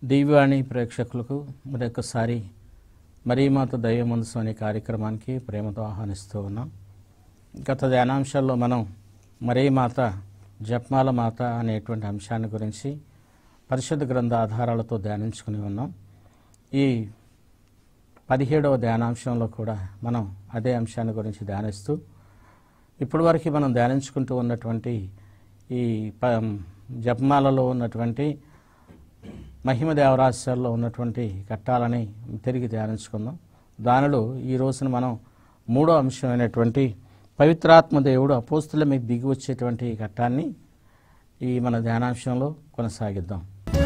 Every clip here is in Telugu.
దివ్యవాణి ప్రేక్షకులకు మరొకసారి మరీమాత దైవమందసం అనే కార్యక్రమానికి ప్రేమతో ఆహ్వానిస్తూ ఉన్నాం గత ధ్యానాంశాల్లో మనం మరీమాత జప్మాల మాత అనేటువంటి అంశాన్ని గురించి పరిశుద్ధ గ్రంథ ఆధారాలతో ధ్యానించుకుని ఉన్నాం ఈ పదిహేడవ ధ్యానాంశంలో కూడా మనం అదే అంశాన్ని గురించి ధ్యానిస్తూ ఇప్పటివరకు మనం ధ్యానించుకుంటూ ఉన్నటువంటి ఈ ప జపమాలలో ఉన్నటువంటి మహిమ దేవరాశ్యాల్లో ఉన్నటువంటి ఘట్టాలని తిరిగి ధ్యానించుకుందాం దానిలో ఈ రోజున మనం మూడో అంశమైనటువంటి పవిత్రాత్మ దేవుడు అపోస్తుల మీద దిగి వచ్చేటువంటి ఈ ఘట్టాన్ని ఈ మన ధ్యానాంశంలో కొనసాగిద్దాం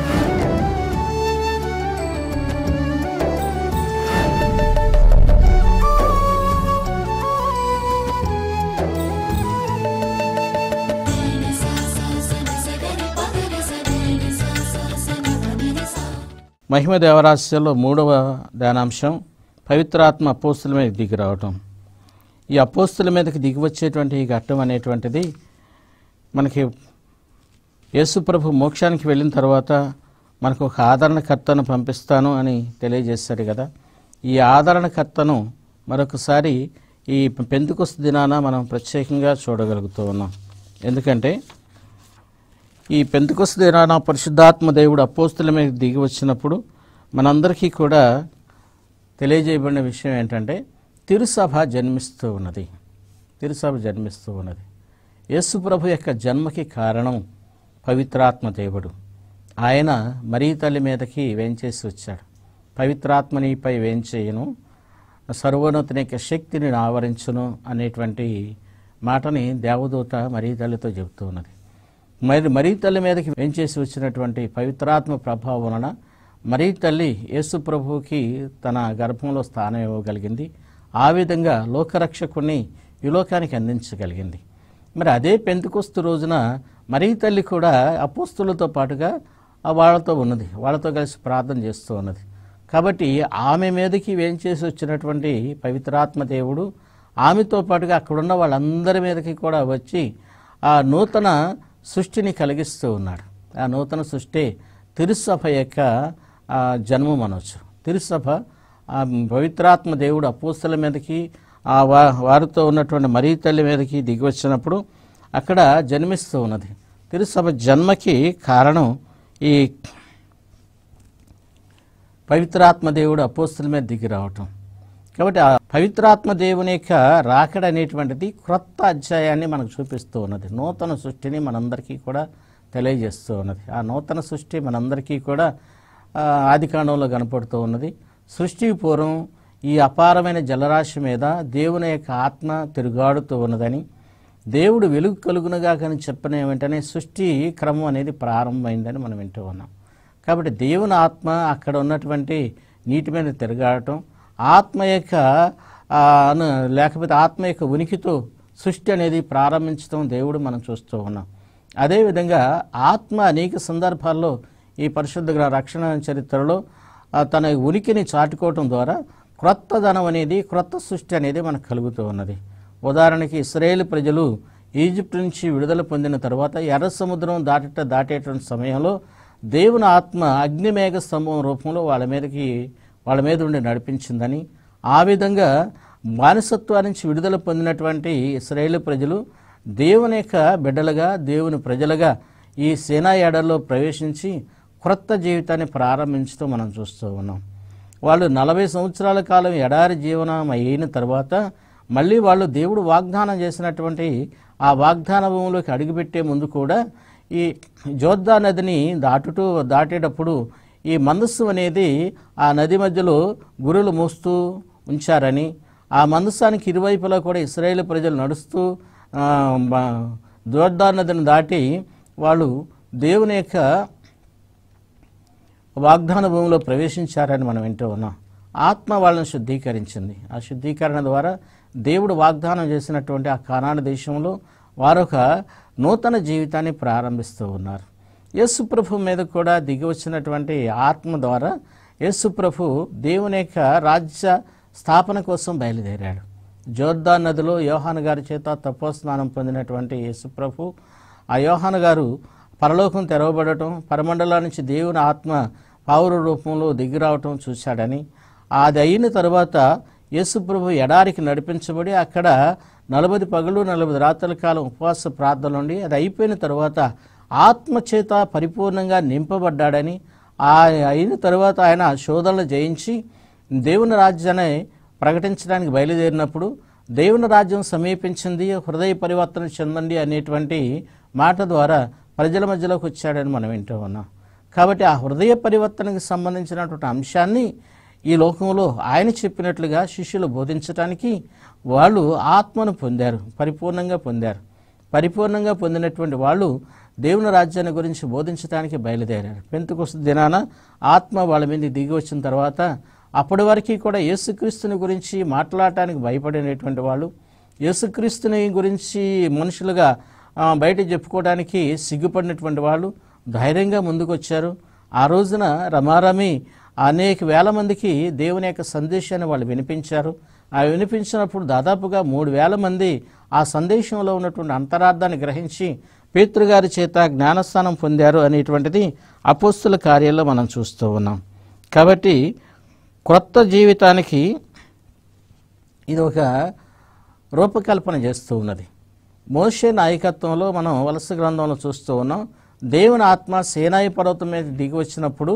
మహిమ దేవరాశ్యంలో మూడవ ధ్యానాంశం పవిత్రాత్మ అపోస్తుల మీద దిగి రావటం ఈ అపోస్తుల మీదకి దిగి వచ్చేటువంటి ఈ ఘట్టం అనేటువంటిది మనకి యేసుప్రభు మోక్షానికి వెళ్ళిన తర్వాత మనకు ఒక ఆదరణకర్తను పంపిస్తాను అని తెలియజేశాడు కదా ఈ ఆదరణకర్తను మరొకసారి ఈ పెంతుకొస్తు దినాన మనం ప్రత్యేకంగా చూడగలుగుతూ ఉన్నాం ఎందుకంటే ఈ పెంతుకొస్తు దినాన పరిశుద్ధాత్మ దేవుడు అపోస్తుల మీద దిగి వచ్చినప్పుడు మనందరికీ కూడా తెలియజేయబడిన విషయం ఏంటంటే తిరుసభ జన్మిస్తూ ఉన్నది తిరుసభ జన్మిస్తూ ఉన్నది యేసు ప్రభు యొక్క జన్మకి కారణం పవిత్రాత్మ దేవుడు ఆయన మరీ తల్లి మీదకి వేంచేసి వచ్చాడు పవిత్రాత్మ నీపై వేంచేయను సర్వోన్నతుని యొక్క శక్తిని ఆవరించును అనేటువంటి మాటని దేవదూత మరీ తల్లితో చెబుతూ ఉన్నది మరి మరీ తల్లి మీదకి వేంచేసి వచ్చినటువంటి పవిత్రాత్మ ప్రభావం వలన మరీ తల్లి యేసు ప్రభువుకి తన గర్భంలో స్థానం ఇవ్వగలిగింది ఆ విధంగా లోకరక్షకుని ఈ లోకానికి అందించగలిగింది మరి అదే పెంతుకొస్తు రోజున మరీ తల్లి కూడా అపోస్తులతో పాటుగా ఆ వాళ్ళతో ఉన్నది వాళ్ళతో కలిసి ప్రార్థన చేస్తూ ఉన్నది కాబట్టి ఆమె మీదకి వేంచేసి వచ్చినటువంటి పవిత్రాత్మ దేవుడు ఆమెతో పాటుగా అక్కడున్న వాళ్ళందరి మీదకి కూడా వచ్చి ఆ నూతన సృష్టిని కలిగిస్తూ ఉన్నాడు ఆ నూతన సృష్టి తిరుసభ యొక్క ఆ, జన్మం అనొచ్చు తిరుసభ ఆ పవిత్రాత్మ దేవుడు అపోస్తల మీదకి ఆ వా వారితో ఉన్నటువంటి మరీ తల్లి మీదకి దిగి వచ్చినప్పుడు అక్కడ జన్మిస్తూ ఉన్నది తిరుసభ జన్మకి కారణం ఈ పవిత్రాత్మ దేవుడు అపోస్తుల మీద దిగి రావటం కాబట్టి ఆ పవిత్రాత్మ దేవుని యొక్క రాకడ అనేటువంటిది క్రొత్త అధ్యాయాన్ని మనకు చూపిస్తూ ఉన్నది నూతన సృష్టిని మనందరికీ కూడా తెలియజేస్తూ ఉన్నది ఆ నూతన సృష్టి మనందరికీ కూడా ఆ, ఆదికాండంలో కనపడుతూ ఉన్నది సృష్టికి పూర్వం ఈ అపారమైన జలరాశి మీద దేవుని యొక్క ఆత్మ తిరుగాడుతూ ఉన్నదని దేవుడు వెలుగు కలుగునుగా కానీ చెప్పిన వెంటనే సృష్టి క్రమం అనేది ప్రారంభమైందని మనం వింటూ ఉన్నాం కాబట్టి దేవుని ఆత్మ అక్కడ ఉన్నటువంటి నీటి మీద తిరగాడటం ఆత్మ యొక్క ఆ, అను- లేకపోతే ఆత్మ యొక్క ఉనికితో సృష్టి అనేది ప్రారంభించడం దేవుడు మనం చూస్తూ ఉన్నాం అదేవిధంగా ఆత్మ అనేక సందర్భాల్లో ఈ పరిశుద్ధ గ్ర- రక్షణ చరిత్రలో ఆ, తన ఉనికిని చాటుకోవటం ద్వారా క్రొత్త ధనం అనేది క్రొత్త సృష్టి అనేది మనకు కలుగుతూ ఉన్నది ఉదాహరణకి ఇస్రాయేల్ ప్రజలు ఈజిప్ట్ నుంచి విడుదల పొందిన తర్వాత ఎర్ర సముద్రం దాటట దాటేటువంటి సమయంలో దేవుని ఆత్మ అగ్నిమేఘ స్తంభం రూపంలో వాళ్ళ మీదకి వాళ్ళ మీద ఉండి నడిపించిందని ఆ విధంగా బానిసత్వం నుంచి విడుదల పొందినటువంటి ఇస్రాయేల్ ప్రజలు దేవుని యొక్క బిడ్డలుగా దేవుని ప్రజలుగా ఈ సేనా ఎడల్లో ప్రవేశించి క్రొత్త జీవితాన్ని ప్రారంభించుతూ మనం చూస్తూ ఉన్నాం వాళ్ళు నలభై సంవత్సరాల కాలం ఎడారి జీవనం అయిన తర్వాత మళ్ళీ వాళ్ళు దేవుడు వాగ్దానం చేసినటువంటి ఆ వాగ్దాన భూమిలోకి అడుగుపెట్టే ముందు కూడా ఈ జోద్దా నదిని దాటుతూ దాటేటప్పుడు ఈ మందస్సు అనేది ఆ నది మధ్యలో గురులు మోస్తూ ఉంచారని ఆ మందస్సానికి ఇరువైపులా కూడా ఇస్రాయేల్ ప్రజలు నడుస్తూ ఆ, బ- జోర్దా నదిని దాటి వాళ్ళు దేవుని యొక్క వాగ్దాన భూమిలో ప్రవేశించారని మనం వింటూ ఉన్నాం ఆత్మ వాళ్ళని శుద్ధీకరించింది ఆ శుద్ధీకరణ ద్వారా దేవుడు వాగ్దానం చేసినటువంటి ఆ కానాడు దేశంలో వారొక నూతన జీవితాన్ని ప్రారంభిస్తూ ఉన్నారు యేసుప్రభు మీద కూడా దిగి వచ్చినటువంటి ఆత్మ ద్వారా యేసుప్రభు దేవుని యొక్క రాజ్య స్థాపన కోసం బయలుదేరాడు జోర్దాన్ నదిలో యోహాను గారి చేత తపోస్నానం పొందినటువంటి యేసుప్రభు ఆ యోహాను గారు పరలోకం తెరవబడటం పరమండలం నుంచి దేవుని ఆత్మ పావుర రూపంలో దిగి రావటం చూశాడని అది అయిన తర్వాత యేసుప్రభు ఎడారికి నడిపించబడి అక్కడ నలభై పగలు నలభై రాత్రుల కాలం ఉపవాస ప్రార్థనలు ఉండి అది అయిపోయిన తర్వాత ఆత్మచేత పరిపూర్ణంగా నింపబడ్డాడని ఆ అయిన తర్వాత ఆయన శోధనలు జయించి దేవుని రాజ్యాన్ని ప్రకటించడానికి బయలుదేరినప్పుడు దేవుని రాజ్యం సమీపించింది హృదయ పరివర్తన చెందండి అనేటువంటి మాట ద్వారా ప్రజల మధ్యలోకి వచ్చాడని మనం వింటూ ఉన్నాం కాబట్టి ఆ హృదయ పరివర్తనకు సంబంధించినటువంటి అంశాన్ని ఈ లోకంలో ఆయన చెప్పినట్లుగా శిష్యులు బోధించటానికి వాళ్ళు ఆత్మను పొందారు పరిపూర్ణంగా పొందారు పరిపూర్ణంగా పొందినటువంటి వాళ్ళు దేవుని రాజ్యాన్ని గురించి బోధించడానికి బయలుదేరారు పెంతుకొస్త దినాన ఆత్మ వాళ్ళ మీద దిగి వచ్చిన తర్వాత అప్పటి వరకు కూడా యేసుక్రీస్తుని గురించి మాట్లాడటానికి భయపడినటువంటి వాళ్ళు యేసుక్రీస్తుని గురించి మనుషులుగా ఆ, బయట చెప్పుకోవడానికి సిగ్గుపడినటువంటి వాళ్ళు ధైర్యంగా ముందుకొచ్చారు ఆ రోజున రమారమి అనేక వేల మందికి దేవుని యొక్క సందేశాన్ని వాళ్ళు వినిపించారు ఆ వినిపించినప్పుడు దాదాపుగా మూడు వేల మంది ఆ సందేశంలో ఉన్నటువంటి అంతరార్థాన్ని గ్రహించి పేతృగారి చేత జ్ఞానస్థానం పొందారు అనేటువంటిది అపోస్తుల కార్యాల్లో మనం చూస్తూ ఉన్నాం కాబట్టి క్రొత్త జీవితానికి ఇది ఒక రూపకల్పన చేస్తూ ఉన్నది మోషే నాయకత్వంలో మనం వలస గ్రంథంలో చూస్తూ ఉన్నాం దేవుని ఆత్మ సేనాయి పర్వతం మీద దిగి వచ్చినప్పుడు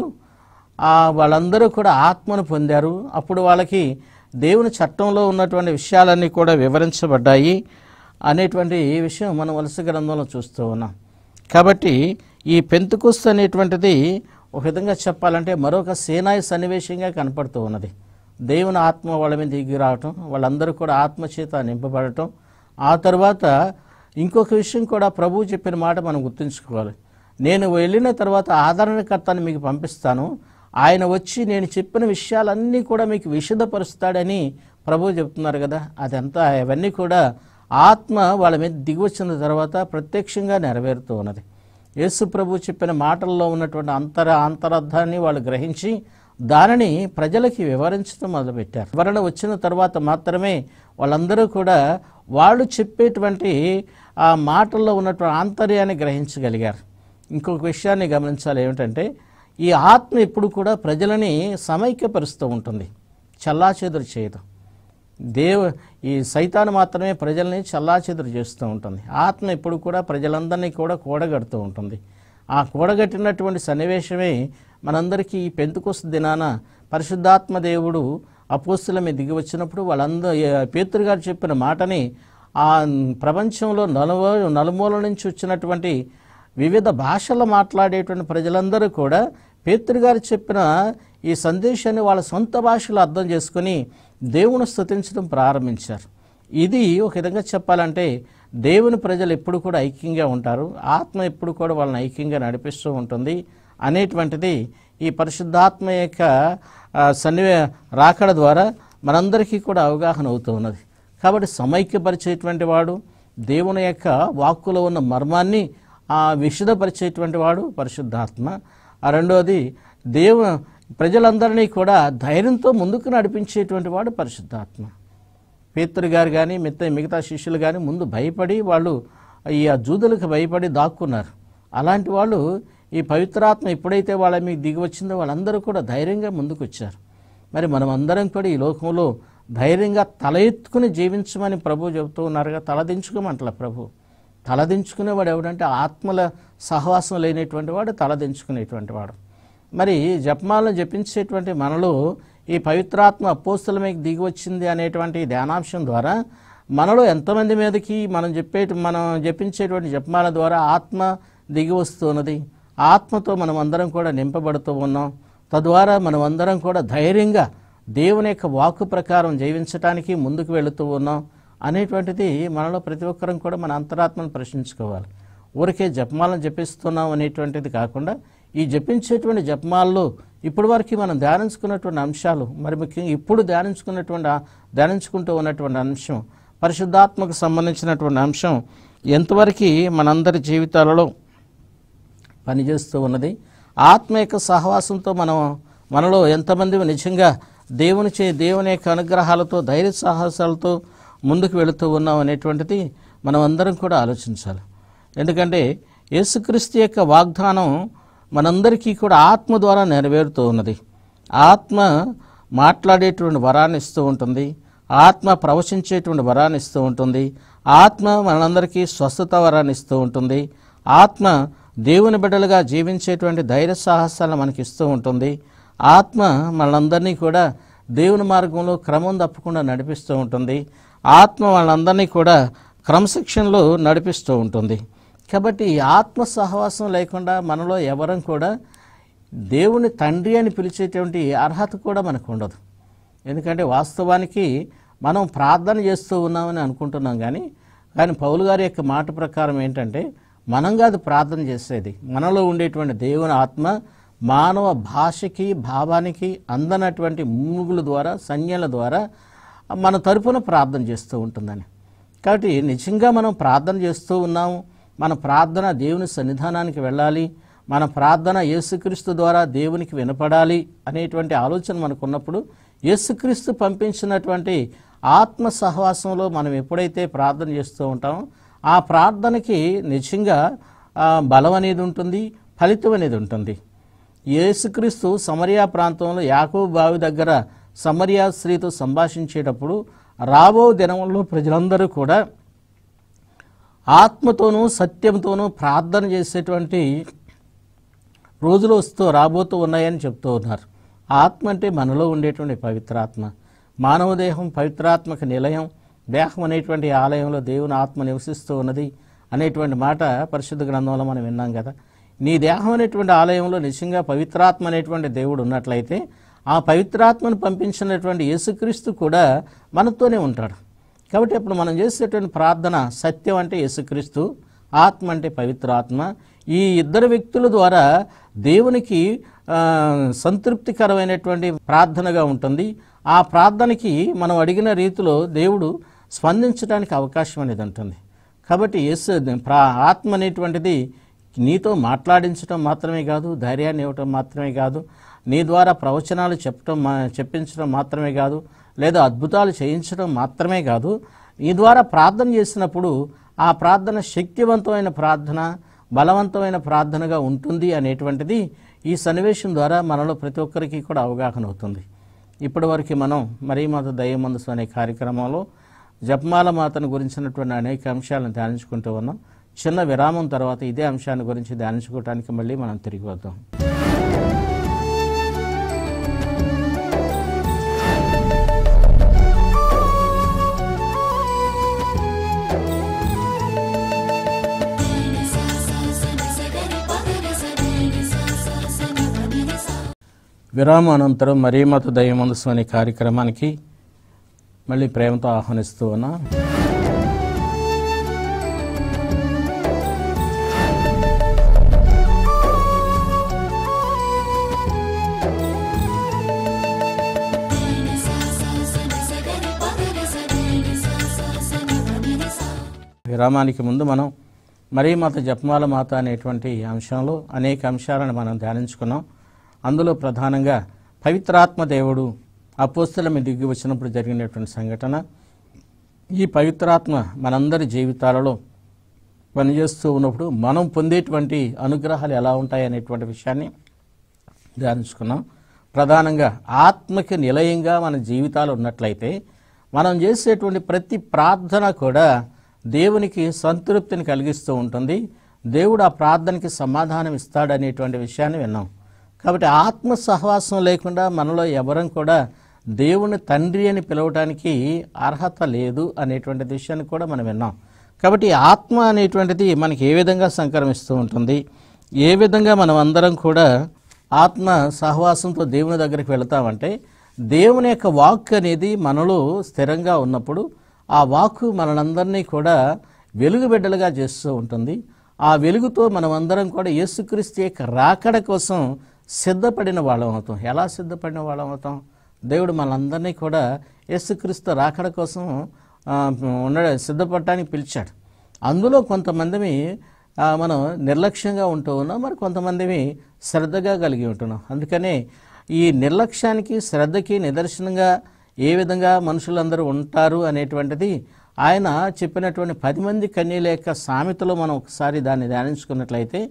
ఆ వాళ్ళందరూ కూడా ఆత్మను పొందారు అప్పుడు వాళ్ళకి దేవుని చట్టంలో ఉన్నటువంటి విషయాలన్నీ కూడా వివరించబడ్డాయి అనేటువంటి విషయం మనం వలస గ్రంథంలో చూస్తూ ఉన్నాం కాబట్టి ఈ పెంతుకుస్త్ అనేటువంటిది ఒక విధంగా చెప్పాలంటే మరొక సేనాయి సన్నివేశంగా కనపడుతూ ఉన్నది దేవుని ఆత్మ వాళ్ళ మీద దిగి రావటం వాళ్ళందరూ కూడా ఆత్మచేత నింపబడటం ఆ తర్వాత ఇంకొక విషయం కూడా ప్రభువు చెప్పిన మాట మనం గుర్తుంచుకోవాలి నేను వెళ్ళిన తర్వాత ఆదరణకర్తని మీకు పంపిస్తాను ఆయన వచ్చి నేను చెప్పిన విషయాలన్నీ కూడా మీకు విషదపరుస్తాడని ప్రభువు చెప్తున్నారు కదా అదంతా అవన్నీ కూడా ఆత్మ వాళ్ళ మీద దిగి వచ్చిన తర్వాత ప్రత్యక్షంగా నెరవేరుతూ ఉన్నది యేసు ప్రభు చెప్పిన మాటల్లో ఉన్నటువంటి అంతర అంతరార్థాన్ని వాళ్ళు గ్రహించి దానిని ప్రజలకి వివరించడం మొదలుపెట్టారు వివరణ వచ్చిన తర్వాత మాత్రమే వాళ్ళందరూ కూడా వాళ్ళు చెప్పేటువంటి ఆ మాటల్లో ఉన్నటువంటి ఆంతర్యాన్ని గ్రహించగలిగారు ఇంకొక విషయాన్ని గమనించాలి ఏమిటంటే ఈ ఆత్మ ఎప్పుడు కూడా ప్రజలని సమైక్యపరుస్తూ ఉంటుంది చల్లాచెదురు చేయదు దేవ ఈ సైతాను మాత్రమే ప్రజల్ని చల్లాచెదురు చేస్తూ ఉంటుంది ఆత్మ ఎప్పుడు కూడా ప్రజలందరినీ కూడా కూడగడుతూ ఉంటుంది ఆ కూడగట్టినటువంటి సన్నివేశమే మనందరికీ ఈ పెంతుకొస్త దినాన పరిశుద్ధాత్మ దేవుడు అపోస్తుల మీద దిగి వచ్చినప్పుడు వాళ్ళందరూ పేతురు గారు చెప్పిన మాటని ఆ ప్రపంచంలో నలువ నలుమూల నుంచి వచ్చినటువంటి వివిధ భాషలు మాట్లాడేటువంటి ప్రజలందరూ కూడా పేతురు గారు చెప్పిన ఈ సందేశాన్ని వాళ్ళ సొంత భాషలో అర్థం చేసుకుని దేవుని స్తుతించడం ప్రారంభించారు ఇది ఒక విధంగా చెప్పాలంటే దేవుని ప్రజలు ఎప్పుడు కూడా ఐక్యంగా ఉంటారు ఆత్మ ఎప్పుడు కూడా వాళ్ళని ఐక్యంగా నడిపిస్తూ ఉంటుంది అనేటువంటిది ఈ పరిశుద్ధాత్మ యొక్క ఆ, సన్నివే రాకడ ద్వారా మనందరికీ కూడా అవగాహన అవుతూ ఉన్నది కాబట్టి సమైక్యపరిచేటువంటి వాడు దేవుని యొక్క వాక్కులో ఉన్న మర్మాన్ని ఆ విషదపరిచేటువంటి వాడు పరిశుద్ధాత్మ ఆ రెండవది దేవు ప్రజలందరినీ కూడా ధైర్యంతో ముందుకు నడిపించేటువంటి వాడు పరిశుద్ధాత్మ పేతురు గారు కానీ మిగతా మిగతా శిష్యులు కానీ ముందు భయపడి వాళ్ళు ఈ ఆ జూదులకు భయపడి దాక్కున్నారు అలాంటి వాళ్ళు ఈ పవిత్రాత్మ ఎప్పుడైతే వాళ్ళ మీకు దిగి వచ్చిందో వాళ్ళందరూ కూడా ధైర్యంగా ముందుకు వచ్చారు మరి మనం అందరం కూడా ఈ లోకంలో ధైర్యంగా తల ఎత్తుకుని జీవించమని ప్రభు చెబుతూ ఉన్నారుగా తలదించుకోమంటలే ప్రభు తలదించుకునేవాడు ఎవడంటే ఆత్మల సహవాసం లేనటువంటి వాడు తలదించుకునేటువంటి వాడు మరి జపమాలను జపించేటువంటి మనలో ఈ పవిత్రాత్మ అపోస్తుల మీకు దిగి వచ్చింది అనేటువంటి ధ్యానాంశం ద్వారా మనలో ఎంతమంది మీదకి మనం చెప్పే మనం జపించేటువంటి జపమాల ద్వారా ఆత్మ దిగి వస్తున్నది ఆత్మతో మనం అందరం కూడా నింపబడుతూ ఉన్నాం తద్వారా మనం అందరం కూడా ధైర్యంగా దేవుని యొక్క వాక్కు ప్రకారం జీవించటానికి ముందుకు వెళుతూ ఉన్నాం అనేటువంటిది మనలో ప్రతి ఒక్కరం కూడా మన అంతరాత్మను ప్రశ్నించుకోవాలి ఊరికే జపమాలను జపిస్తున్నాం అనేటువంటిది కాకుండా ఈ జపించేటువంటి జపమాల్లో ఇప్పటి వరకు మనం ధ్యానించుకున్నటువంటి అంశాలు మరి ముఖ్యంగా ఇప్పుడు ధ్యానించుకున్నటువంటి ఆ- ధ్యానించుకుంటూ ఉన్నటువంటి అంశం పరిశుద్ధాత్మకు సంబంధించినటువంటి అంశం ఎంతవరకు మనందరి జీవితాలలో పనిచేస్తూ ఉన్నది ఆత్మ యొక్క సహవాసంతో మనం మనలో ఎంతమంది నిజంగా దేవుని చే దేవుని యొక్క అనుగ్రహాలతో ధైర్య సాహసాలతో ముందుకు వెళుతూ ఉన్నాం అనేటువంటిది మనం అందరం కూడా ఆలోచించాలి ఎందుకంటే యేసుక్రీస్తు యొక్క వాగ్దానం మనందరికీ కూడా ఆత్మ ద్వారా నెరవేరుతూ ఉన్నది ఆత్మ మాట్లాడేటువంటి వరాన్ని ఇస్తూ ఉంటుంది ఆత్మ ప్రవచించేటువంటి వరాన్ని ఇస్తూ ఉంటుంది ఆత్మ మనందరికీ స్వస్థత వరాన్ని ఇస్తూ ఉంటుంది ఆత్మ దేవుని బిడ్డలుగా జీవించేటువంటి ధైర్య సాహసాలను మనకి ఇస్తూ ఉంటుంది ఆత్మ మనందరినీ కూడా దేవుని మార్గంలో క్రమం తప్పకుండా నడిపిస్తూ ఉంటుంది ఆత్మ వాళ్ళందరినీ కూడా క్రమశిక్షణలో నడిపిస్తూ ఉంటుంది కాబట్టి ఈ ఆత్మ సహవాసం లేకుండా మనలో ఎవరం కూడా దేవుని తండ్రి అని పిలిచేటువంటి అర్హత కూడా మనకు ఉండదు ఎందుకంటే వాస్తవానికి మనం ప్రార్థన చేస్తూ ఉన్నామని అనుకుంటున్నాం కానీ కానీ పౌలు గారి యొక్క మాట ప్రకారం ఏంటంటే మనం కాదు ప్రార్థన చేసేది మనలో ఉండేటువంటి దేవుని ఆత్మ మానవ భాషకి భావానికి అందనటువంటి మూగుల ద్వారా సంజ్ఞల ద్వారా మన తరపున ప్రార్థన చేస్తూ ఉంటుందని కాబట్టి నిజంగా మనం ప్రార్థన చేస్తూ ఉన్నాము మన ప్రార్థన దేవుని సన్నిధానానికి వెళ్ళాలి మన ప్రార్థన యేసుక్రీస్తు ద్వారా దేవునికి వినపడాలి అనేటువంటి ఆలోచన మనకు ఉన్నప్పుడు యేసుక్రీస్తు పంపించినటువంటి ఆత్మ సహవాసంలో మనం ఎప్పుడైతే ప్రార్థన చేస్తూ ఉంటామో ఆ ప్రార్థనకి నిజంగా ఆ, బలం అనేది ఉంటుంది ఫలితం అనేది ఉంటుంది యేసుక్రీస్తు సమరియా ప్రాంతంలో యాకోబు బావి దగ్గర సమరియా స్త్రీతో సంభాషించేటప్పుడు రాబో దినంలో ప్రజలందరూ కూడా ఆత్మతోనూ సత్యంతోనూ ప్రార్థన చేసేటువంటి రోజులు వస్తూ రాబోతూ ఉన్నాయని చెప్తూ ఉన్నారు ఆత్మ అంటే మనలో ఉండేటువంటి పవిత్రాత్మ మానవ దేహం పవిత్రాత్మక నిలయం దేహం అనేటువంటి ఆలయంలో దేవుని ఆత్మ నివసిస్తూ ఉన్నది అనేటువంటి మాట పరిశుద్ధ గ్రంథంలో మనం విన్నాం కదా నీ దేహం అనేటువంటి ఆలయంలో నిజంగా పవిత్రాత్మ అనేటువంటి దేవుడు ఉన్నట్లయితే ఆ పవిత్రాత్మను పంపించినటువంటి యేసుక్రీస్తు కూడా మనతోనే ఉంటాడు కాబట్టి ఇప్పుడు మనం చేసేటువంటి ప్రార్థన సత్యం అంటే యేసుక్రీస్తు ఆత్మ అంటే పవిత్ర ఆత్మ ఈ ఇద్దరు వ్యక్తుల ద్వారా దేవునికి ఆ, సంతృప్తికరమైనటువంటి ప్రార్థనగా ఉంటుంది ఆ ప్రార్థనకి మనం అడిగిన రీతిలో దేవుడు స్పందించడానికి అవకాశం అనేది ఉంటుంది కాబట్టి యేసు ప్రా ఆత్మ అనేటువంటిది నీతో మాట్లాడించడం మాత్రమే కాదు ధైర్యాన్ని ఇవ్వటం మాత్రమే కాదు నీ ద్వారా ప్రవచనాలు చెప్పటం మా చెప్పించడం మాత్రమే కాదు లేదా అద్భుతాలు చేయించడం మాత్రమే కాదు ఈ ద్వారా ప్రార్థన చేసినప్పుడు ఆ ప్రార్థన శక్తివంతమైన ప్రార్థన బలవంతమైన ప్రార్థనగా ఉంటుంది అనేటువంటిది ఈ సన్నివేశం ద్వారా మనలో ప్రతి ఒక్కరికి కూడా అవగాహన అవుతుంది ఇప్పటి వరకు మనం మరీ మాత దయ్యమందసు అనే కార్యక్రమంలో జపమాల మాతను గురించినటువంటి అనేక అంశాలను ధ్యానించుకుంటూ ఉన్నాం చిన్న విరామం తర్వాత ఇదే అంశాన్ని గురించి ధ్యానించుకోవడానికి మళ్ళీ మనం తిరిగి వద్దాం విరామం అనంతరం మరీ మాత దయ్యమందసు అనే కార్యక్రమానికి మళ్ళీ ప్రేమతో ఆహ్వానిస్తూ ఉన్నాం విరామానికి ముందు మనం మరీ మాత జపమాల మాత అనేటువంటి అంశంలో అనేక అంశాలను మనం ధ్యానించుకున్నాం అందులో ప్రధానంగా పవిత్రాత్మ దేవుడు అపోస్తల మీద దిగి వచ్చినప్పుడు జరిగినటువంటి సంఘటన ఈ పవిత్రాత్మ మనందరి జీవితాలలో పనిచేస్తూ ఉన్నప్పుడు మనం పొందేటువంటి అనుగ్రహాలు ఎలా ఉంటాయి అనేటువంటి విషయాన్ని ధ్యానించుకున్నాం ప్రధానంగా ఆత్మకి నిలయంగా మన జీవితాలు ఉన్నట్లయితే మనం చేసేటువంటి ప్రతి ప్రార్థన కూడా దేవునికి సంతృప్తిని కలిగిస్తూ ఉంటుంది దేవుడు ఆ ప్రార్థనకి సమాధానం ఇస్తాడనేటువంటి విషయాన్ని విన్నాం కాబట్టి ఆత్మ సహవాసం లేకుండా మనలో ఎవరం కూడా దేవుని తండ్రి అని పిలవడానికి అర్హత లేదు అనేటువంటి విషయాన్ని కూడా మనం విన్నాం కాబట్టి ఈ ఆత్మ అనేటువంటిది మనకి ఏ విధంగా సంక్రమిస్తూ ఉంటుంది ఏ విధంగా మనం అందరం కూడా ఆత్మ సహవాసంతో దేవుని దగ్గరికి వెళతామంటే దేవుని యొక్క వాక్ అనేది మనలో స్థిరంగా ఉన్నప్పుడు ఆ వాక్కు మనందరినీ కూడా వెలుగు బిడ్డలుగా చేస్తూ ఉంటుంది ఆ వెలుగుతో మనమందరం కూడా యేసుక్రీస్తు యొక్క రాకడ కోసం సిద్ధపడిన వాళ్ళం అవుతాం ఎలా సిద్ధపడిన వాళ్ళం అవుతాం దేవుడు మనందరినీ కూడా యేసుక్రీస్తు రాకడ కోసం ఆ, ఉండ సిద్ధపడటానికి పిలిచాడు అందులో కొంతమందిని ఆ, మనం నిర్లక్ష్యంగా ఉంటూ ఉన్నాం మరి కొంతమందిని శ్రద్ధగా కలిగి ఉంటున్నాం అందుకనే ఈ నిర్లక్ష్యానికి శ్రద్ధకి నిదర్శనంగా ఏ విధంగా మనుషులందరూ ఉంటారు అనేటువంటిది ఆయన చెప్పినటువంటి పది మంది కన్యల యొక్క సామెతలో మనం ఒకసారి దాన్ని ధ్యానించుకున్నట్లయితే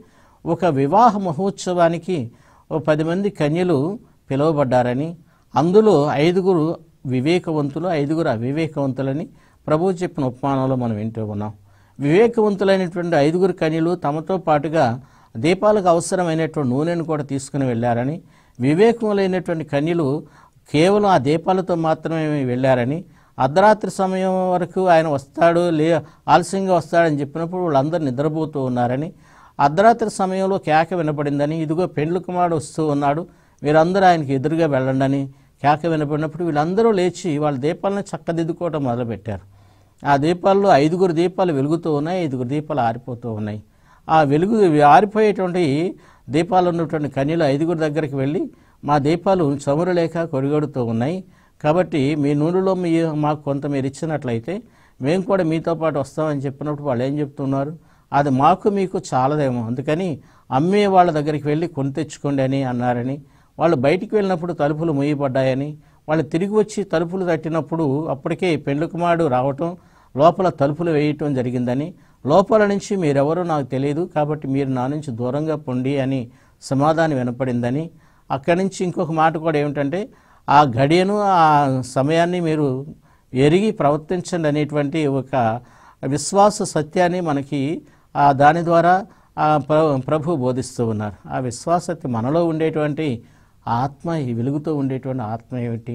ఒక వివాహ మహోత్సవానికి ఓ పది మంది కన్యలు పిలువబడ్డారని అందులో ఐదుగురు వివేకవంతులు ఐదుగురు అవివేకవంతులని ప్రభువు చెప్పిన ఉపమానంలో మనం వింటూ ఉన్నాం వివేకవంతులైనటువంటి ఐదుగురు కన్యలు తమతో పాటుగా దీపాలకు అవసరమైనటువంటి నూనెను కూడా తీసుకుని వెళ్ళారని వివేకములైనటువంటి కన్యలు కేవలం ఆ దీపాలతో మాత్రమే వెళ్ళారని అర్ధరాత్రి సమయం వరకు ఆయన వస్తాడు లే ఆలస్యంగా వస్తాడని చెప్పినప్పుడు వాళ్ళందరూ నిద్రపోతూ ఉన్నారని అర్ధరాత్రి సమయంలో కేక వినపడిందని ఇదిగో పెండ్లు కుమారుడు వస్తూ ఉన్నాడు వీరందరూ ఆయనకి ఎదురుగా వెళ్ళండి కేక వినపడినప్పుడు వీళ్ళందరూ లేచి వాళ్ళ దీపాలను చక్కదిద్దుకోవడం మొదలుపెట్టారు ఆ దీపాల్లో ఐదుగురు దీపాలు వెలుగుతూ ఉన్నాయి ఐదుగురు దీపాలు ఆరిపోతూ ఉన్నాయి ఆ వెలుగు ఆరిపోయేటువంటి దీపాలు ఉన్నటువంటి కన్యలు ఐదుగురు దగ్గరికి వెళ్ళి మా దీపాలు చమురు లేక కొరిగొడుతూ ఉన్నాయి కాబట్టి మీ నూనెలో మీ మాకు కొంత మీరు ఇచ్చినట్లయితే మేము కూడా మీతో పాటు వస్తామని చెప్పినప్పుడు వాళ్ళు ఏం చెప్తున్నారు అది మాకు మీకు చాలదేమో అందుకని అమ్మే వాళ్ళ దగ్గరికి వెళ్ళి కొని తెచ్చుకోండి అని అన్నారని వాళ్ళు బయటికి వెళ్ళినప్పుడు తలుపులు మూయబడ్డాయని వాళ్ళు తిరిగి వచ్చి తలుపులు తట్టినప్పుడు అప్పటికే పెండ్లి కుమారుడు రావటం లోపల తలుపులు వేయటం జరిగిందని లోపల నుంచి మీరెవరో నాకు తెలియదు కాబట్టి మీరు నా నుంచి దూరంగా పొండి అని సమాధానం వినపడిందని అక్కడి నుంచి ఇంకొక మాట కూడా ఏమిటంటే ఆ గడియను ఆ సమయాన్ని మీరు ఎరిగి ప్రవర్తించండి అనేటువంటి ఒక విశ్వాస సత్యాన్ని మనకి ఆ దాని ద్వారా ఆ ప్ర ప్రభు బోధిస్తూ ఉన్నారు ఆ విశ్వాసత మనలో ఉండేటువంటి ఆత్మ ఈ వెలుగుతూ ఉండేటువంటి ఆత్మ ఏమిటి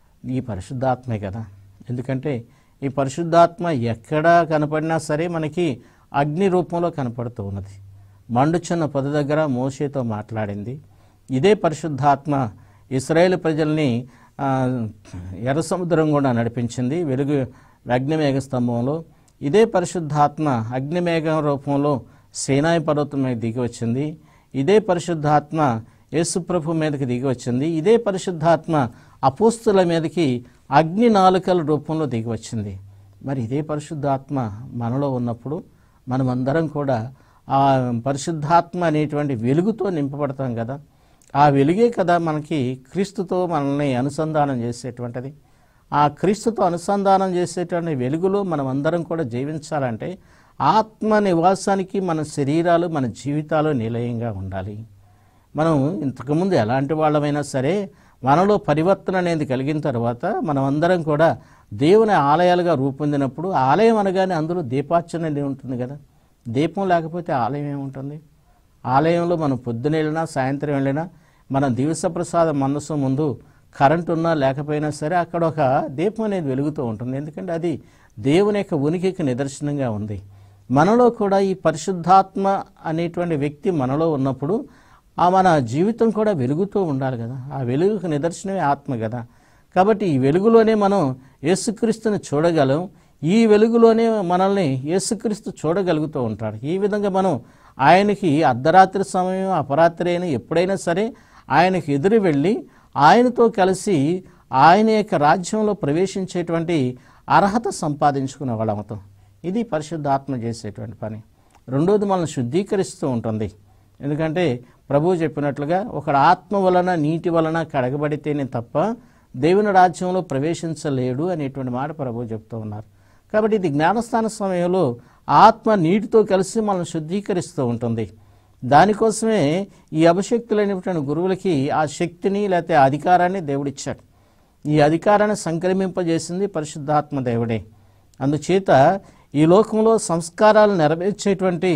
ఈ పరిశుద్ధాత్మే కదా ఎందుకంటే ఈ పరిశుద్ధాత్మ ఎక్కడా కనపడినా సరే మనకి అగ్ని రూపంలో కనపడుతూ ఉన్నది మండుచున్న పొద దగ్గర మోషేతో మాట్లాడింది ఇదే పరిశుద్ధాత్మ ఇస్రాయేల్ ప్రజల్ని ఆ, ఎర్ర సముద్రం కూడా నడిపించింది వెలుగు అగ్నిమేఘ స్తంభంలో ఇదే పరిశుద్ధాత్మ అగ్నిమేఘం రూపంలో సేనాయి పర్వతం మీద దిగి వచ్చింది ఇదే పరిశుద్ధాత్మ యేసుప్రభు మీదకి దిగి వచ్చింది ఇదే పరిశుద్ధాత్మ అపోస్తుల మీదకి అగ్ని నాలుకల రూపంలో దిగి వచ్చింది మరి ఇదే పరిశుద్ధాత్మ మనలో ఉన్నప్పుడు మనమందరం కూడా ఆ పరిశుద్ధాత్మ అనేటువంటి వెలుగుతో నింపబడతాం కదా ఆ వెలుగే కదా మనకి క్రీస్తుతో మనల్ని అనుసంధానం చేసేటువంటిది ఆ క్రీస్తుతో అనుసంధానం చేసేటువంటి వెలుగులో మనం అందరం కూడా జీవించాలంటే ఆత్మ నివాసానికి మన శరీరాలు మన జీవితాలు నిలయంగా ఉండాలి మనం ఇంతకుముందు ఎలాంటి వాళ్ళమైనా సరే మనలో పరివర్తన అనేది కలిగిన తర్వాత మనం అందరం కూడా దేవుని ఆలయాలుగా రూపొందినప్పుడు ఆలయం అనగానే అందులో దీపార్చన అనేది ఉంటుంది కదా దీపం లేకపోతే ఆలయం ఏముంటుంది ఆలయంలో మనం పొద్దున వెళ్ళినా సాయంత్రం వెళ్ళినా మన దివస ప్రసాద మనసు ముందు కరెంట్ ఉన్నా లేకపోయినా సరే అక్కడ ఒక దీపం అనేది వెలుగుతూ ఉంటుంది ఎందుకంటే అది దేవుని యొక్క ఉనికికి నిదర్శనంగా ఉంది మనలో కూడా ఈ పరిశుద్ధాత్మ అనేటువంటి వ్యక్తి మనలో ఉన్నప్పుడు ఆ మన జీవితం కూడా వెలుగుతూ ఉండాలి కదా ఆ వెలుగుకు నిదర్శనమే ఆత్మ కదా కాబట్టి ఈ వెలుగులోనే మనం యేసుక్రీస్తుని చూడగలం ఈ వెలుగులోనే మనల్ని యేసుక్రీస్తు చూడగలుగుతూ ఉంటాడు ఈ విధంగా మనం ఆయనకి అర్ధరాత్రి సమయం అపరాత్రి అయినా ఎప్పుడైనా సరే ఆయనకి ఎదురు వెళ్ళి ఆయనతో కలిసి ఆయన యొక్క రాజ్యంలో ప్రవేశించేటువంటి అర్హత సంపాదించుకునే వాళ్ళమవుతాం ఇది పరిశుద్ధాత్మ చేసేటువంటి పని రెండోది మనల్ని శుద్ధీకరిస్తూ ఉంటుంది ఎందుకంటే ప్రభువు చెప్పినట్లుగా ఒకడు ఆత్మ వలన నీటి వలన కడగబడితేనే తప్ప దేవుని రాజ్యంలో ప్రవేశించలేడు అనేటువంటి మాట ప్రభువు చెప్తూ ఉన్నారు కాబట్టి ఇది జ్ఞానస్థాన సమయంలో ఆత్మ నీటితో కలిసి మనల్ని శుద్ధీకరిస్తూ ఉంటుంది దానికోసమే ఈ అభిషక్తులైనటువంటి గురువులకి ఆ శక్తిని లేకపోతే ఆ అధికారాన్ని దేవుడిచ్చాడు ఈ అధికారాన్ని సంక్రమింపజేసింది పరిశుద్ధాత్మ దేవుడే అందుచేత ఈ లోకంలో సంస్కారాలు నెరవేర్చేటువంటి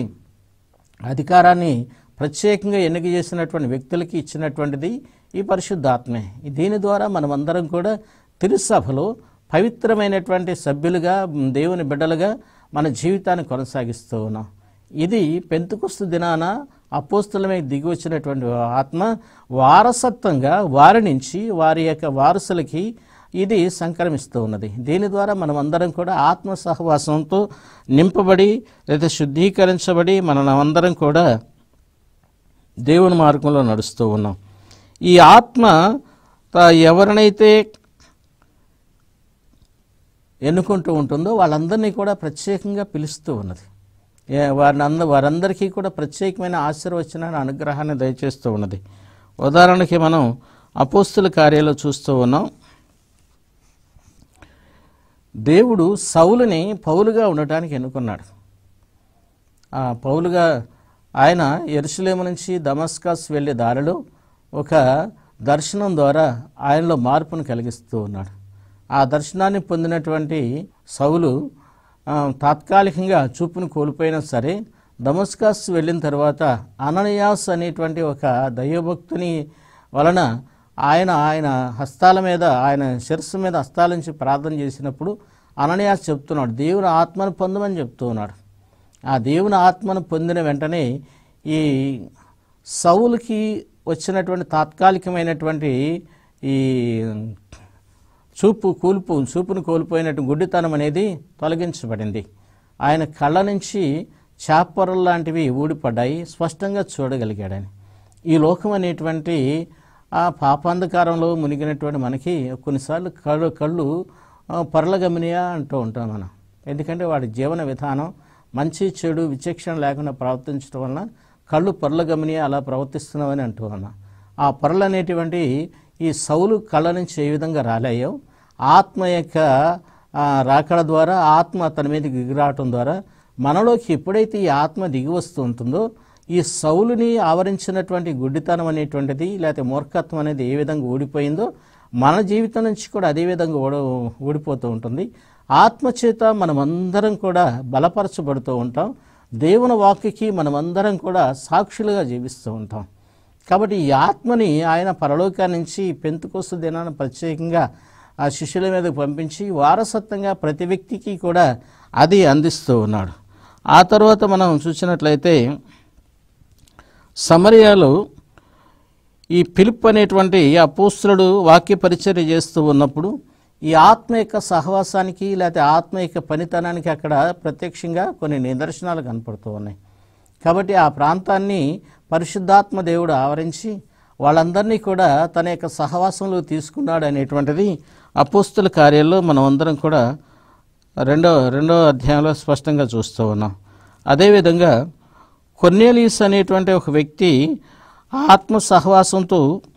అధికారాన్ని ప్రత్యేకంగా ఎన్నిక చేసినటువంటి వ్యక్తులకి ఇచ్చినటువంటిది ఈ పరిశుద్ధాత్మే దీని ద్వారా మనమందరం కూడా తిరుసభలో పవిత్రమైనటువంటి సభ్యులుగా మ్, దేవుని బిడ్డలుగా మన జీవితాన్ని కొనసాగిస్తూ ఉన్నాం ఇది పెంతుకొస్తు దినాన అపోస్తుల మీద దిగి వచ్చినటువంటి ఆత్మ వారసత్వంగా వారి నుంచి వారి యొక్క వారసులకి ఇది సంక్రమిస్తూ ఉన్నది దీని ద్వారా మనం అందరం కూడా ఆత్మ సహవాసంతో నింపబడి లేదా శుద్ధీకరించబడి మనం అందరం కూడా దేవుని మార్గంలో నడుస్తూ ఉన్నాం ఈ ఆత్మ తా- ఎవరినైతే ఎన్నుకుంటూ ఉంటుందో వాళ్ళందరినీ కూడా ప్రత్యేకంగా పిలుస్తూ ఉన్నది ఏ- వారిని అంద వారందరికీ కూడా ప్రత్యేకమైన ఆశీర్వచనాన్ని అనుగ్రహాన్ని దయచేస్తూ ఉన్నది ఉదాహరణకి మనం అపోస్తుల కార్యాలు చూస్తూ ఉన్నాం దేవుడు సౌలుని పౌలుగా ఉండటానికి ఎన్నుకున్నాడు ఆ పౌలుగా ఆయన ఎరుసలేము నుంచి దమస్కస్ వెళ్ళే దారిలో ఒక దర్శనం ద్వారా ఆయనలో మార్పును కలిగిస్తూ ఉన్నాడు ఆ దర్శనాన్ని పొందినటువంటి సౌలు ఆ, తాత్కాలికంగా చూపును కోల్పోయినా సరే దమస్కస్ వెళ్ళిన తర్వాత అననయాస్ అనేటువంటి ఒక దైవభక్తుని వలన ఆయన ఆయన హస్తాల మీద ఆయన శిరస్సు మీద హస్తాల నుంచి ప్రార్థన చేసినప్పుడు అననయాస్ చెప్తున్నాడు దేవుని ఆత్మను పొందమని చెప్తూ ఉన్నాడు ఆ దేవుని ఆత్మను పొందిన వెంటనే ఈ సౌలుకి వచ్చినటువంటి తాత్కాలికమైనటువంటి ఈ చూపు కూల్పు చూపును కోల్పోయినట్టు గుడ్డితనం అనేది తొలగించబడింది ఆయన కళ్ళ నుంచి చాపరలు లాంటివి ఊడిపడ్డాయి స్పష్టంగా చూడగలిగాడని ఈ లోకం అనేటువంటి ఆ పాపాంధకారంలో మునిగినటువంటి మనకి కొన్నిసార్లు కళ్ళు కళ్ళు ఆ, పరలగమనియా అంటూ ఉంటాం మనం ఎందుకంటే వాడి జీవన విధానం మంచి చెడు విచక్షణ లేకుండా ప్రవర్తించడం వలన కళ్ళు పరలగమనియా అలా ప్రవర్తిస్తున్నామని అంటూ ఉన్నాం ఆ పొరలు అనేటువంటి ఈ సౌలు కళ్ళ నుంచి ఏ విధంగా రాలేయో ఆత్మ యొక్క ఆ, రాకడ ద్వారా ఆత్మ అతని మీద దిగిరావటం ద్వారా మనలోకి ఎప్పుడైతే ఈ ఆత్మ దిగి వస్తూ ఉంటుందో ఈ సౌలుని ఆవరించినటువంటి గుడ్డితనం అనేటువంటిది లేకపోతే మూర్ఖత్వం అనేది ఏ విధంగా ఊడిపోయిందో మన జీవితం నుంచి కూడా అదే విధంగా ఊడ ఊడిపోతూ ఉంటుంది ఆత్మచేత మనమందరం కూడా బలపరచబడుతూ ఉంటాం దేవుని వాక్యకి మనమందరం కూడా సాక్షులుగా జీవిస్తూ ఉంటాం కాబట్టి ఈ ఆత్మని ఆయన పరలోకా నుంచి పెంతుకోసు దినాన్ని ప్రత్యేకంగా ఆ శిష్యుల మీదకు పంపించి వారసత్వంగా ప్రతి వ్యక్తికి కూడా అది అందిస్తూ ఉన్నాడు ఆ తర్వాత మనం చూసినట్లయితే సమరయాలో ఈ పిలుపు అనేటువంటి అపోస్తులుడు వాక్య పరిచర్య చేస్తూ ఉన్నప్పుడు ఈ ఆత్మ యొక్క సహవాసానికి లేకపోతే ఆత్మ యొక్క పనితనానికి అక్కడ ప్రత్యక్షంగా కొన్ని నిదర్శనాలు కనపడుతూ ఉన్నాయి కాబట్టి ఆ ప్రాంతాన్ని పరిశుద్ధాత్మ దేవుడు ఆవరించి వాళ్ళందరినీ కూడా తన యొక్క సహవాసంలో తీసుకున్నాడు అనేటువంటిది అపోస్తుల కార్యాల్లో మనం అందరం కూడా రెండో రెండో అధ్యాయంలో స్పష్టంగా చూస్తూ ఉన్నాం అదేవిధంగా కొర్నేలీస్ అనేటువంటి ఒక వ్యక్తి ఆత్మ సహవాసంతో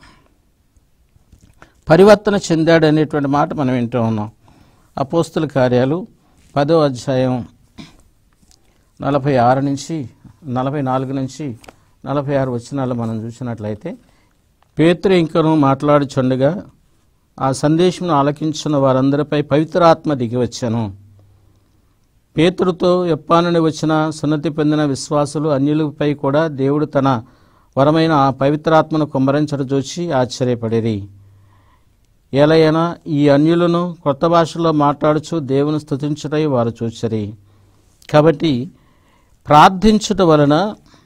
పరివర్తన చెందాడు అనేటువంటి మాట మనం వింటూ ఉన్నాం అపోస్తుల కార్యాలు పదో అధ్యాయం నలభై ఆరు నుంచి నలభై నాలుగు నుంచి నలభై ఆరు వచనాలు మనం చూసినట్లయితే పేతురు ఇంకను మాట్లాడుచుండగా ఆ సందేశమును ఆలకించిన వారందరిపై పవిత్రాత్మ దిగి వచ్చాను పేతురుతో ఎప్పా నుండి వచ్చిన సున్నతి పొందిన విశ్వాసులు అన్యులపై కూడా దేవుడు తన వరమైన ఆ పవిత్రాత్మను కుమ్మరించడం చూచి ఆశ్చర్యపడిరి ఎలయన ఈ అన్యులను కొత్త భాషలో మాట్లాడుచు దేవుని స్తుతించుటై వారు చూచరి కాబట్టి ప్రార్థించుట వలన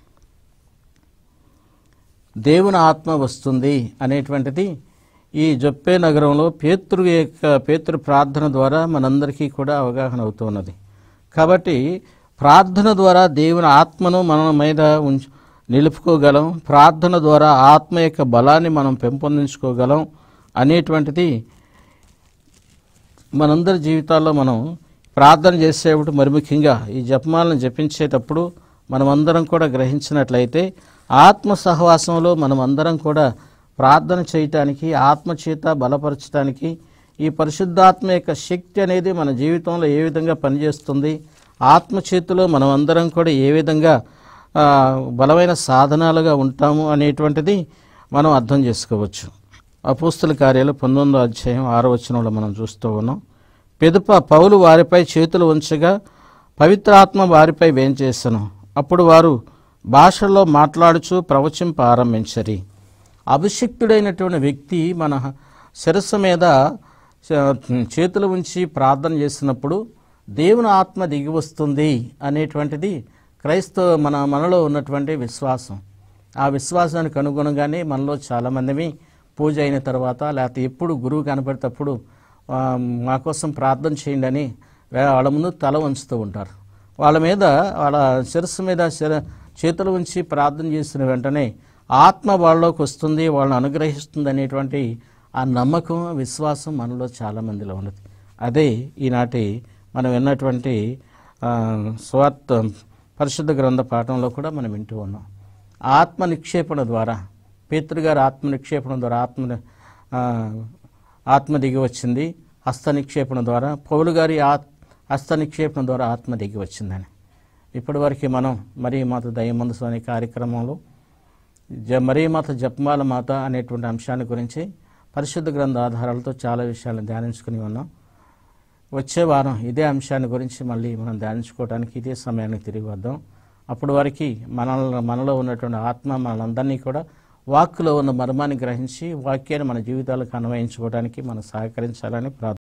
దేవుని ఆత్మ వస్తుంది అనేటువంటిది ఈ జొప్పే నగరంలో పేతృ యొక్క పేతృ ప్రార్థన ద్వారా మనందరికీ కూడా అవగాహన అవుతున్నది కాబట్టి ప్రార్థన ద్వారా దేవుని ఆత్మను మన మీద ఉంచు నిలుపుకోగలం ప్రార్థన ద్వారా ఆత్మ యొక్క బలాన్ని మనం పెంపొందించుకోగలం అనేటువంటిది మనందరి జీవితాల్లో మనం ప్రార్థన చేసేటప్పుడు మరి ముఖ్యంగా ఈ జపమాలను జపించేటప్పుడు మనమందరం కూడా గ్రహించినట్లయితే ఆత్మ సహవాసంలో మనమందరం కూడా ప్రార్థన చేయటానికి ఆత్మచేత బలపరచడానికి ఈ పరిశుద్ధాత్మ యొక్క శక్తి అనేది మన జీవితంలో ఏ విధంగా పనిచేస్తుంది ఆత్మ చేతిలో మనం అందరం కూడా ఏ విధంగా ఆ, బలమైన సాధనాలుగా ఉంటాము అనేటువంటిది మనం అర్థం చేసుకోవచ్చు అపోస్తుల కార్యాలు పంతొమ్మిదో అధ్యాయం ఆరో వచనంలో మనం చూస్తూ ఉన్నాం పిదప పౌలు వారిపై చేతులు ఉంచగా పవిత్రాత్మ వారిపై వేంచేసను అప్పుడు వారు భాషల్లో మాట్లాడుచు ప్రవచింప ఆరంభించరి అభిషిక్తుడైనటువంటి వ్యక్తి మన శిరస్సు మీద చ- చేతులు ఉంచి ప్రార్థన చేసినప్పుడు దేవుని ఆత్మ దిగి వస్తుంది అనేటువంటిది క్రైస్తవ మన మనలో ఉన్నటువంటి విశ్వాసం ఆ విశ్వాసానికి అనుగుణంగానే మనలో చాలామందిమి పూజ అయిన తర్వాత లేకపోతే ఎప్పుడు గురువు కనపడేటప్పుడు ఆ, మా కోసం ప్రార్థన చేయండి అని వే- వాళ్ళ ముందు తల ఉంచుతూ ఉంటారు వాళ్ళ మీద వాళ్ళ శిరస్సు మీద శిర చేతులు ఉంచి ప్రార్థన చేసిన వెంటనే ఆత్మ వాళ్ళలోకి వస్తుంది వాళ్ళని అనుగ్రహిస్తుంది అనేటువంటి ఆ నమ్మకం విశ్వాసం మనలో చాలామందిలో ఉన్నది అదే ఈనాటి మనం విన్నటువంటి ఆ, స్వార్థ పరిశుద్ధ గ్రంథ పాఠంలో కూడా మనం వింటూ ఉన్నాం ఆత్మ నిక్షేపణ ద్వారా పేతృగారి ఆత్మ నిక్షేపణ ద్వారా ఆత్మ ఆ, ఆత్మ దిగి వచ్చింది హస్త నిక్షేపణ ద్వారా పౌలు గారి ఆత్ హస్త నిక్షేపణ ద్వారా ఆత్మ దిగి వచ్చిందని ఇప్పటివరకు మనం మరీ మాత దయమందుసు అనే కార్యక్రమంలో జ మరీ మాత జపమాల మాత అనేటువంటి అంశాన్ని గురించి పరిశుద్ధ గ్రంథ ఆధారాలతో చాలా విషయాలను ధ్యానించుకుని ఉన్నాం వచ్చే వారం ఇదే అంశాన్ని గురించి మళ్ళీ మనం ధ్యానించుకోవడానికి ఇదే సమయానికి తిరిగి వద్దాం అప్పటి వరకు మన మనలో ఉన్నటువంటి ఆత్మ మనందరినీ కూడా వాక్కులో ఉన్న మర్మాన్ని గ్రహించి వాక్యాన్ని మన జీవితాలకు అన్వయించుకోవడానికి మనం సహకరించాలని ప్రార్థన